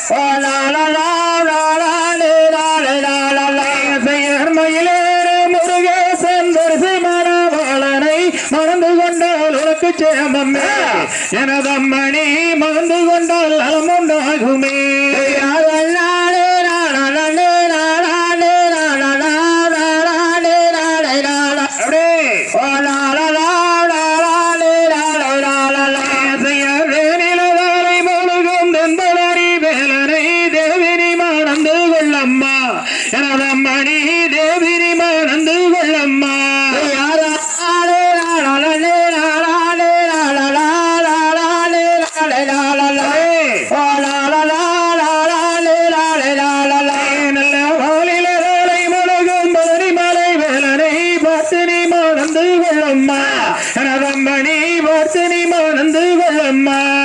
முருகேசன் தரிசமான வாழனை மறந்து கொண்டால் உனக்கு சேமமே எனதம்மணி மறந்து கொண்டால் நலமுண்டாகுமே நிலவாரை முழுகும் தென்பலரி வேலனை தேவினி மறந்து கொள்ளம்மா எனதம்மணி தேவினி மறந்து கொள்ளம்மா நல்ல வாலிலே வேலை முழுகும் பதனி மலை வேலனை பார்த்தினி மறந்து கொள்ளம்மா எனதம்மணி பார்த்தினி மறந்து கொள்ளம்மா